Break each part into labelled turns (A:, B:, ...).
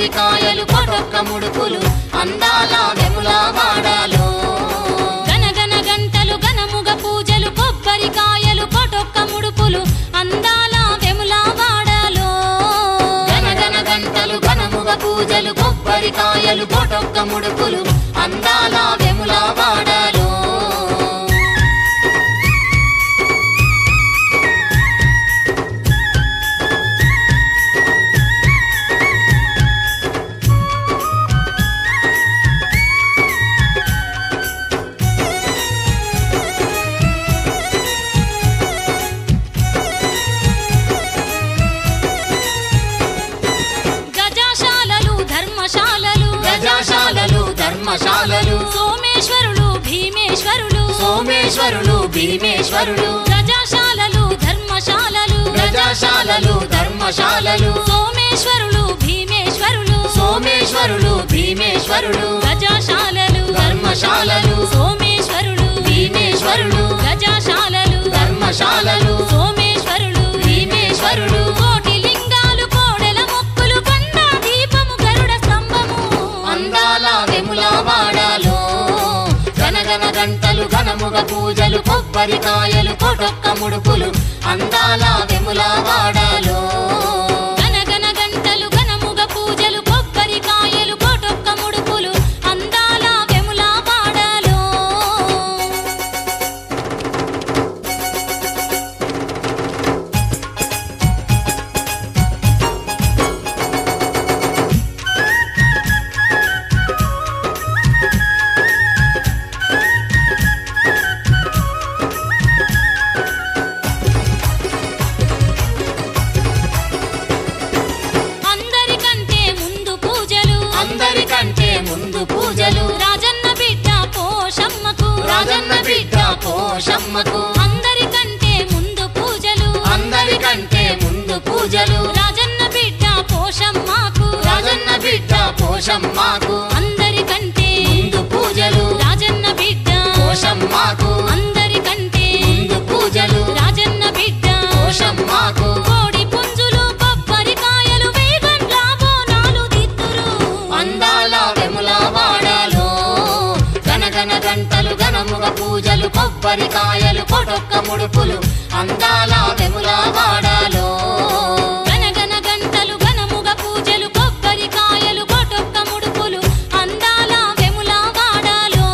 A: కొబ్బరికాయలు కొటొక్క ముడుపులు అందాల వెముల వాడాలో
B: గనగన గంటలు గనముగ పూజలు కొబ్బరికాయలు కొటొక్క ముడుపులు అందాల వెముల వాడలో
A: గనగన గంటలు ఘనముగ పూజలు కొబ్బరికాయలు కొటొక్క ముడుపులు అందాల వెముల వాడాలో
B: గజాశాలలు ధర్మశాలలు
A: గజాశాలలు ధర్మశాలలు
B: సోమేశ్వరులు భీమేశ్వరులు
A: సోమేశ్వరులు భీమేశ్వరులు
B: గజాశాలలు ధర్మశాలలు
A: గజాశాలలు ధర్మశాలలు
B: సోమేశ్వరులు భీమేశ్వరులు
A: సోమేశ్వరులు భీమేశ్వరులు
B: గజాశాలలు
A: ధర్మశాలలు
B: సోమేశ్వరులు
A: భీమేశ్వరులు
B: గజాశాలలు
A: ధర్మశాలలు
B: సోమేశ్వరులు
A: భీమేశ్వరులు
B: కోటి లింగాలు కోడెల మొక్కులు కొండ దీపము గరుడ స్తంభము
A: అందాల వెముల వాడాలో గనగన గంటలు ఘనముగ పూజలు కొబ్బరికాయలు కొటొక్క ముడుపులు అందాల వెముల వాడాలో
B: గనగన గంటలు గనముగ పూజలు కొబ్బరికాయలు కోటొక్క ముడుపులు అందాల వెముల వాడలో అందరికంటే ముందు పూజలు
A: అందరికంటే ముందు పూజలు
B: రాజన్న బిడ్డ పోషమ్మకు
A: రాజన్న బిడ్డ పోషమ్మకు
B: అందరికంటే ముందు పూజలు
A: అందరికంటే ముందు పూజలు
B: రాజన్న బిడ్డ పోషమ్మకు
A: రాజన్న బిడ్డ పోషమ్మకు
B: అందరికంటే
A: ముందు పూజలు
B: రాజన్న బిడ్డ
A: పోషమ్మకు
B: అందరికంటే
A: ముందు పూజలు
B: రాజన్న బిడ్డ
A: పోషమ్మకు
B: కోడి పుంజులు కొబ్బరికాయలు వేగండ్ల బోనాలు దిద్దురు
A: అందాల వెముల వాడాలో గనగన గంటలు ఘనముగ పూజలు కొబ్బరికాయలు కొటొక్క ముడుపులు అందాల వెముల వాడాలో
B: గనగన గంటలు ఘనముగ పూజలు కొబ్బరికాయలు కొటొక్క ముడుపులు అందాల వెముల వాడాలో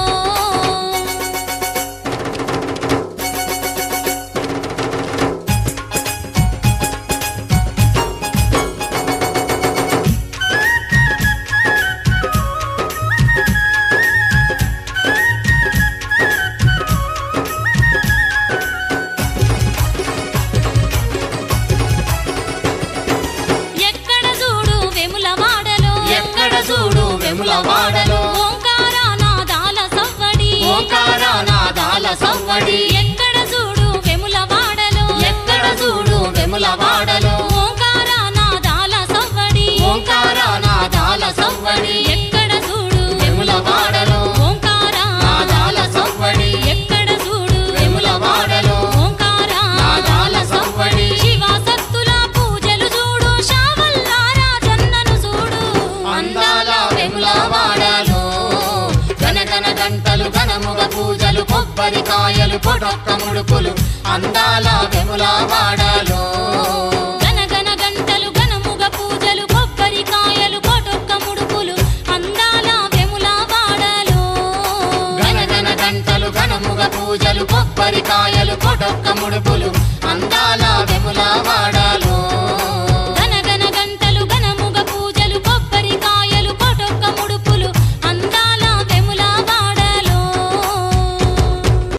B: ఎక్కడ చూడు వెముల వాడలో
A: ఎక్కడ చూడు వెముల వాడలో
B: ఓంకార నాదాల సవ్వడి
A: ఓంకార నాదాల సవ్వడి
B: ఎక్కడ చూడు వెముల వాడలో
A: ఎక్కడ చూడు వెముల వాడలో
B: ఓంకార నాదాల సవ్వడి
A: ఓంకార నాదాల సవ్వడి
B: ఎక్కడ చూడు
A: వెముల వాడలో
B: ఓంకార
A: నాదాల సవ్వడి
B: ఎక్కడ చూడు
A: వెముల వాడలో
B: ఓంకార
A: నాదాల సవ్వడి
B: శివాసత్తుల పూజలు చూడు శావల్లారా జన్నను చూడు
A: అందాల వెముల వాడాలో గనగన గంటలు ఘనముగ పూజలు కొబ్బరికాయలు కొటొక్క ముడుపులు అందాల వెముల వాడాలో
B: గనగన గంటలు ఘనముగ పూజలు కొబ్బరికాయలు కొటొక్క ముడుపులు అందాల వెముల వాడలో
A: గనగన గంటలు ఘనముగ పూజలు కొబ్బరికాయలు కొటొక్క ముడుపులు